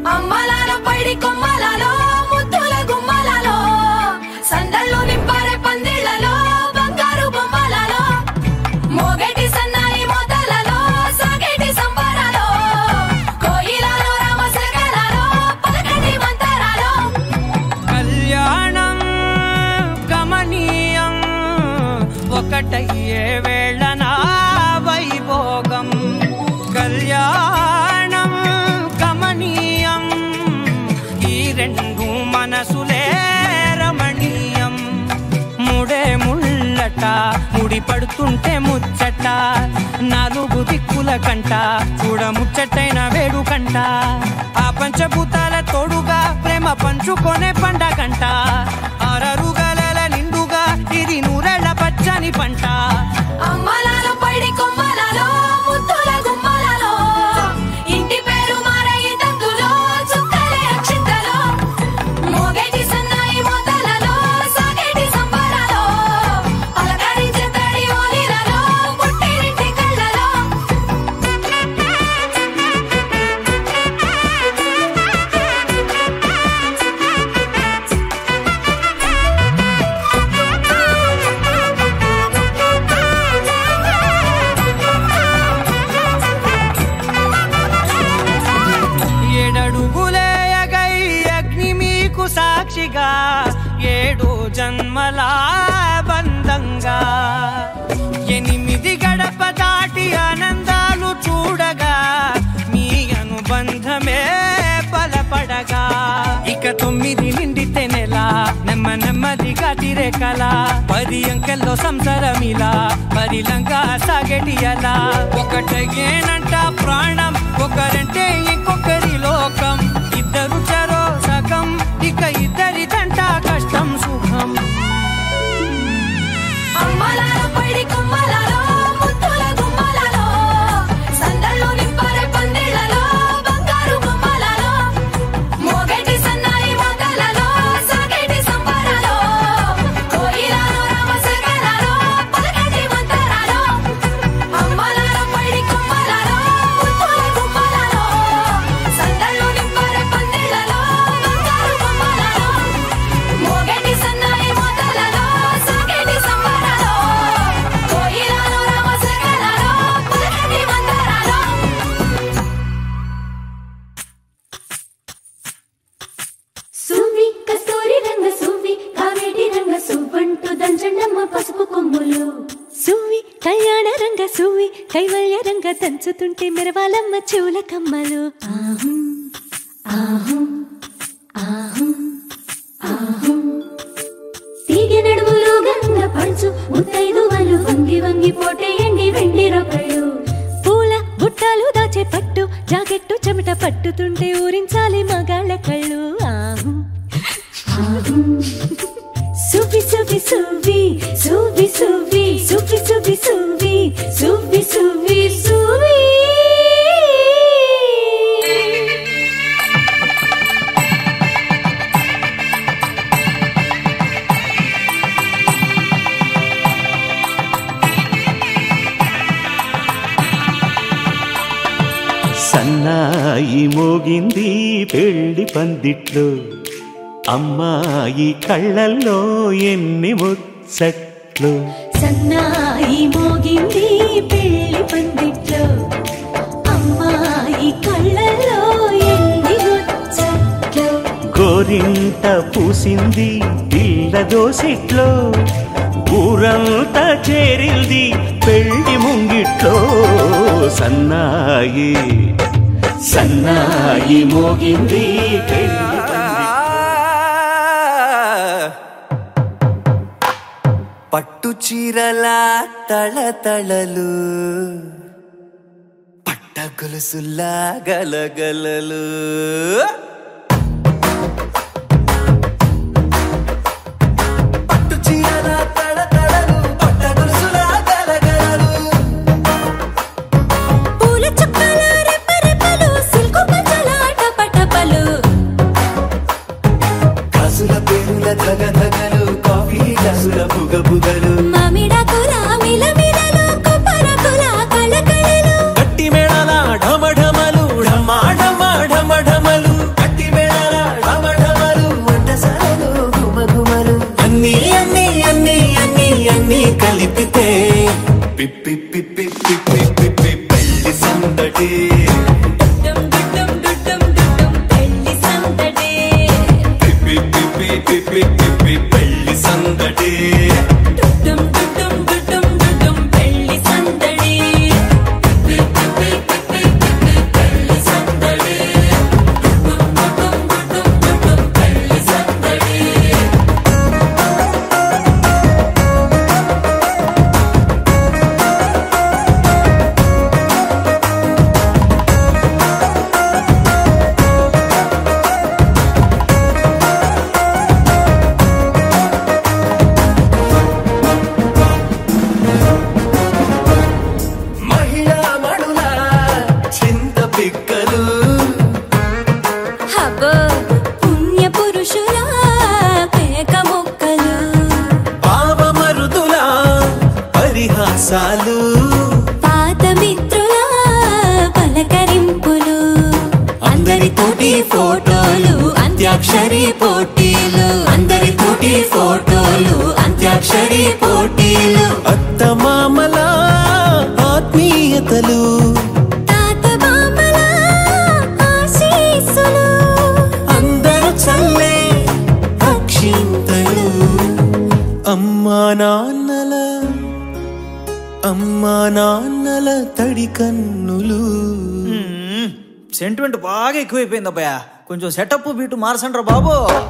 అమ్మలాలో పైడి కొమ్మలలో ముద్దుల గుమ్మలలో సందళ్ళు నింపారే పందిళ్లలో బంగారు బొమ్మలలో మోగేటి సన్నాయి మోతలలో సాగేటి సంబరాలో కోయిలలో రామశకలలో పలకటి మంతరాలో కళ్యాణం గమనీయం ఒకటయ్యే వేళ నా వైభోగం కళ్యాణం గమనీయం ఈ రెండు మనసులే రమణీయం ముడే ముళ్ళట ముడి పడుతుంటే ముచ్చట నాలుగు దిక్కుల కంట చూడ ముచ్చటైన వేడుకంట ఆ పంచభూతాల తోడుగా ప్రేమ పంచుకొనే పండగంట ఆరరు గలల నిండుగా ఇది నూరెళ్ళ పచ్చని పంట అమ్మలాలో పైడి కొమ్మలలో ముద్దుల గుమ్మలలో ఇంటి పేరు మారయి తందులో చుక్కలే అక్షింతలో మోగేటి సన్నాయి మోతలలో సాగేటి సంబరాలో అలకరించే తడి ఓలిలలో పుట్టినింటి కళ్ళలో ఏడడుగులేయగై అగ్ని మీకు సాక్షిగా ఏడు జన్మల బంధంగా ఎనిమిది గడప దాటి ఆనందాలు చూడగా మీ అనుబంధమే బలపడగా ఇక తొమ్మిది నిండితే నెల నెమ్మ నెమ్మదిగా తిరే కల పది అంకెల్లో సంసారమిలా పరిలంగా సాగటి అలా ఒకటేనంట ప్రాణం ఒకరంటే ఇంకొకరి లోకం ఇద్దరు చరో సగం ఇక ఇద్దరిదంట కష్టం సుఖం అమ్మలాలో పైడి కొమ్మలలో ముద్దుల గుమ్మలలో సందళ్ళు నింపారే పందిళ్లలో బంగారు బొమ్మలలో మోగేటి సన్నాయి మోతలలో సాగేటి సంబరాలో కోయిలలో రామశకలలో పలకటి మంతరాలో అమ్మలాలో పైడి కొమ్మలలో ముద్దుల గుమ్మలలో సందళ్ళు నింపారే పందిళ్లలో బంగారు బొమ్మలలో మోగేటి సన్నాయి మోతలలో సాగేటి సంబరాలో కోయిలలో రామశకలలో పలకటి మంతరాలో సువ్వి కస్తూరి రంగ సువ్వి కావేటి రంగ సువ్వంటూ దంచండమ్మ పసుపు కొమ్ములు సువ్వి కళ్యాణ రంగ సువ్వి కైవల్య రంగ దంచుతుంటే మెరవాలమ్మ చెవుల కమ్మలు ఆహుం ఆహుం ఆహుం ఆహుం తీగె నడుములు గంగ పంచు ముత్తైదువలు వంగి వంగి పోటేయండి వెండి రొకళ్ళు పూల బుట్టాలు దాచే పట్టు జాకెట్టు చెమట పట్టుతుంటే ఊరించాలి మగాళ్ళ కళ్ళు ఆహు ఆహు. సువ్వి సువ్వి సువ్వి సువ్వి సువ్వి సువ్వి సువ్వి సువ్వి సువ్వి సువ్వి సువ్వి సన్నాయి మోగింది పెళ్లి పందిట్లో అమ్మాయి కళ్ళల్లో ఎన్ని ముచ్చట్లు సన్నాయి మోగింది పెళ్లి పందిట్లో అమ్మాయి కళ్ళలో ఎన్ని ముచ్చట్లు గోరింట పూసింది పిల్ల దోసిట్లో ఊరంతా చేరింది పెళ్లి ముంగిట్లో సన్నాయి సన్నాయి మోగింది పెళ్లి పట్టు చీరల తళతళలు పట్ట గొలుసుల్లా గలగలలు పట్టు చీరల తళతళలు పట్ట గొలుసుల్లా గలగలలు పూల చుక్కల రెప్పరెప్పలు సిల్కు పచ్చల టపటపలు కాసుల పేరుల ధగ ధగలు కాఫీ గ్లాసుల బుగ బుగలు మామిడాకు రామిల మిరలు కొప్పరపుల కళకళలు గట్టి మేళల ఢమ ఢమలు ఢమా ఢమ ఢమ ఢమలు చాలు పాత మిత్రుల పలకరింపులు అందరితోటి ఫోటోలు అంత్యాక్షరి పోటీలు అందరితోటి ఫోటోలు అంత్యాక్షరి పోటీలు అత్త మామల ఆత్మీయతలు తాత బామ్మల ఆశీస్సులు అందరూ చల్లే అక్షింతలు అమ్మా నాన్నల అమ్మా నాన్నల తడి కన్నులు సెంటిమెంట్ బాగా ఎక్కువైపోయింది అబ్బాయ కొంచెం సెటప్ బీటు మార్చండ్రా బాబు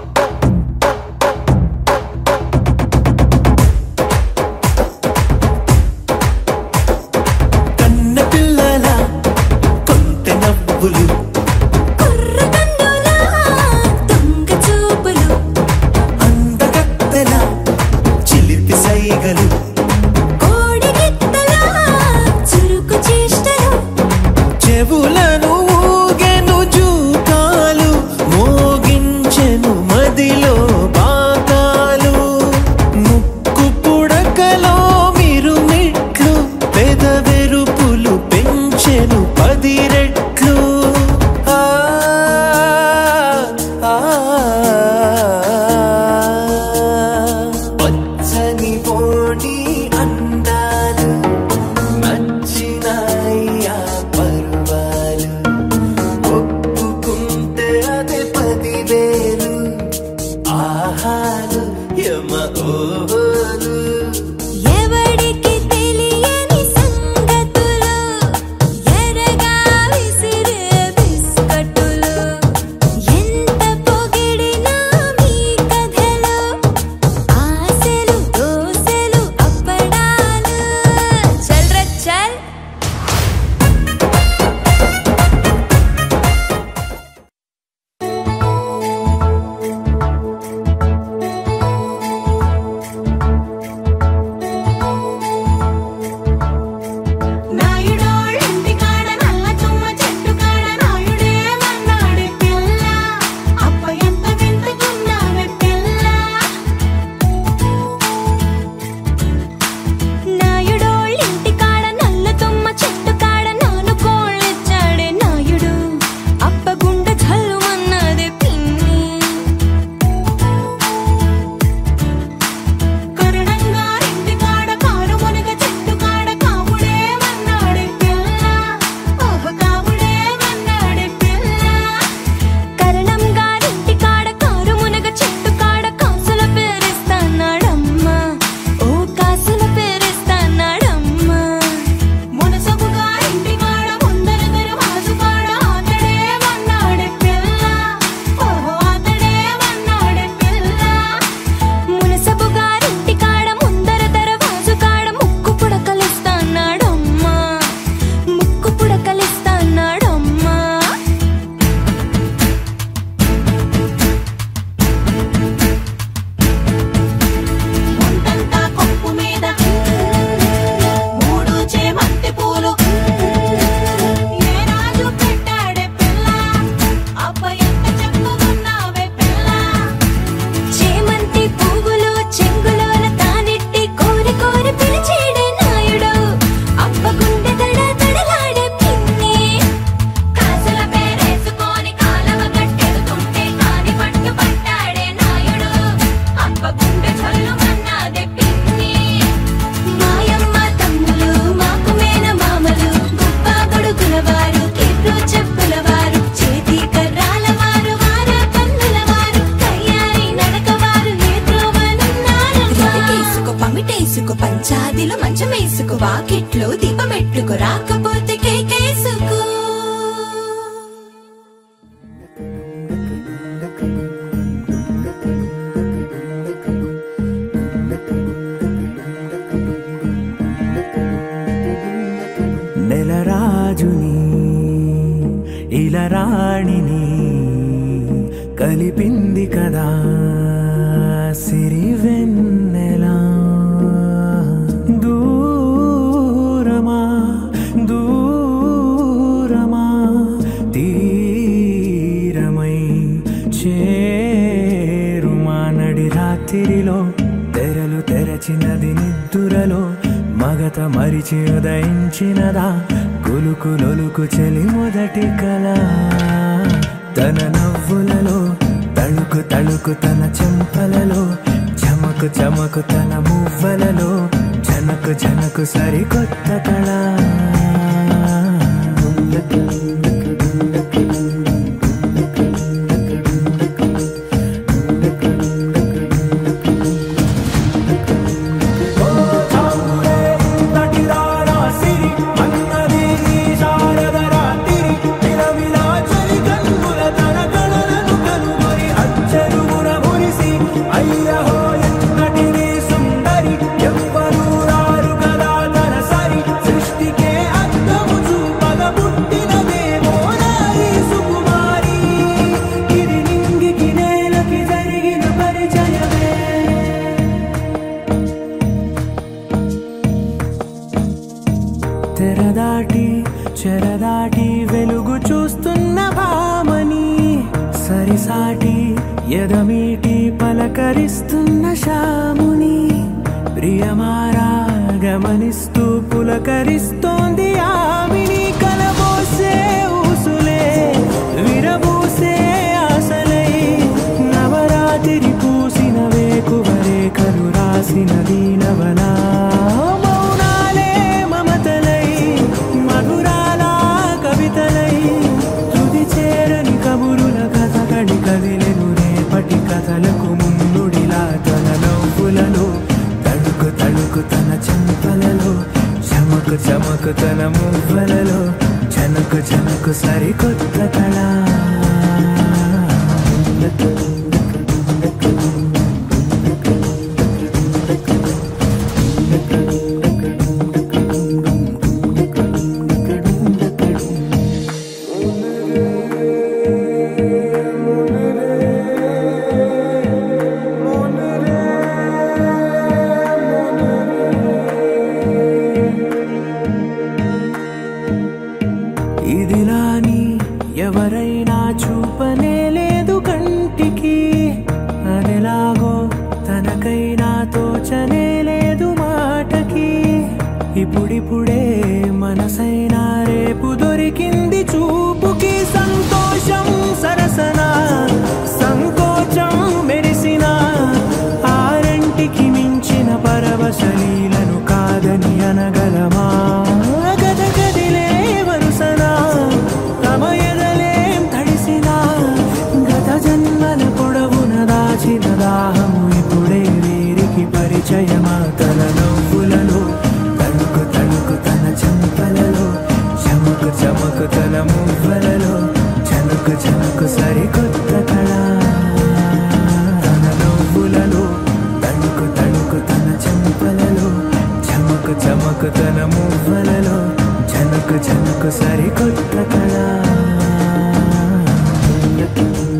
కన్న పిల్లల కొంత నవ్వులు కుర్ర కందుల దొంగ చూపులు అందగత్తెల చిలిపి సైగలు కోడి గిత్తల చురుకు చేష్టలు చెవులను ఊగెను జూకాలు మోగించెను మదిలో బాకాలు ముక్కు పుడకలో మిరుమిట్లు పెదవెరుపులు పెంచెను పది రెట్లు ఆ, ఆ, పచ్చని పోనీ అందాలు నచ్చినాయ్యా పర్వాలు ఒప్పుకుంటే అదే పదివేలు ఆహాలు యమ ఓహోలు ఎవడికి తెలియని సంగతులు ఎరగా విసిరే బిస్కట్టులు ఎంత పొగిడినా మీ కథలు ఆశలు దోశలు అప్పడాలు చల్ రే చల్ నాయుడోళ్ళింటి కాడ నల్ల తుమ్మ చెట్టు కాడ నాయుడే మన్నాడు పిల్ల అప్ప ఎంత వింటుకున్నావే పిల్ల నాయుడోళ్ళింటి కాడ నల్ల తుమ్మ చెట్టు కాడ నాను కోళ్ళిచ్చాడే నాయుడు అప్పగుండె జల్లుమన్నది పిన్ని కరుణంగా ఇంటి కాడ కారు మునగ చెట్టు కాడ కాముడే మన్నాడు పిల్ల ఓహ కాముడే మన్నాడు పిల్ల కరణం గారింటి కాడ కారు మునగ చెట్టు కాడ కాసుల పేరిస్తానాడమ్మా ఓ కాసుల పేరిస్తానాడమ్మా మునసబుగా ఇంటి కాడ ముందర దర్వాజు కాడ అతడే మన్నాడు పిల్ల ఓహో అతడే మన్నాడు పిల్ల మునసబు గారింటి కాడ ముందర దరవాజు కాడ ముక్కు పుడకలిస్తానాడమ్మా ముక్కు పుడకలిస్తానాడమ్మా ముందంతా కొప్పు మీద మూడు చేమంతి పూలు ఏ రాజు పెట్టాడే పిల్ల అప్ప ఎంత చెప్పుకున్నావే పిల్ల చేమంతి పువ్వులు చెంగులోన తానెట్టి కోరి కోరి పిలిచేడే నాయుడు అప్పగుండె దడ దడలాడే పిన్ని కాసుల పేరేసుకొని కాలవ గట్టెడుతుంటే కాని పట్టు పట్టాడే నాయుడు అప్ప గుండె చల్లుమన్నాదే పిన్ని మాయమ్మ తమ్ములు మాకు మేన మామలు గొప్ప గొడుగుల వారు కిర్రు చెప్పుల వారు చేతి కర్రాల వారు వార కన్నుల వారు కయ్యారి నడక వారు కేసుకో పమిటేసుకో పంచాదిలో మంచమేసుకో వాకిట్లో దీపమెట్టుకో రాకపోతే కేకేసుకో నెలరాజుని ఇలరాణిని కలిపింది కదా సిరివెన్నెలా దూరమా దూరమా తీరమై చేరుమా నడి రాత్రిలో తెరలు తెరచినది నిద్దురలో మగ మమత మరిచి ఉదయించినదా కులుకు లొలుకు చెలి మొదటి కళ తన నవ్వులలో తళుకు తళుకు తన చెంపలలో చమకు చమకు తన మువ్వలలో జనకు జనకు సరికొత్త కళ జరిగిన పరిచయమే తెరదాటి చెరదాటి వెలుగు చూస్తున్న భామని సరిసాటి ఎదమీటి పలకరిస్తున్న శాముని ప్రియమారా గమనిస్తూ పులకరిస్తోంది ఆమిని కలబోసే ఊసులే విరబూసే ఆశలై నవరాత్రి పూసిన వేకువరేఖలు రాసిన దీనవనా మౌనాలే మమతలై మధురాల కవితలై తుది చేరని కబురుల కథ కడి కదిలెను రేపటి కథలకు ముందుడిలా తన నవ్వులలో తడుకు తడుకు తన చెంపలలో చమకు చమకు తన మువ్వలలో చనకు చనకు సరికొత్త కళ ఇదిలాని ఎవరైనా చూపనే లేదు కంటికి అదెలాగో తనకైనా తోచనే లేదు మాటకి ఇప్పుడిప్పుడే మనసైనా రేపు దొరికింది చూపుకి సంతోషం సరసన సంకోచం మెరిసిన ఆరంటికి మించిన పరవశలీలను కాదని అనగలమా గద గదిలే వరుసనా తమ ఎదలేం తడిసినా గత జన్మల పొడవున దాచిన దాహము ఇప్పుడే వీరికి పరిచయమా తన నవ్వులలో తణుకు తణుకు తన చెంపలలో చమకు చమకు తన మువ్వలలో చనుకు చనుకు సరికొత్త కళ తన నవ్వులలో తణుకు తణుకు తన చెంపలలో చమకు చమకు తన మువ్వలలో చనుకు చనుకు సరికొత్త కళ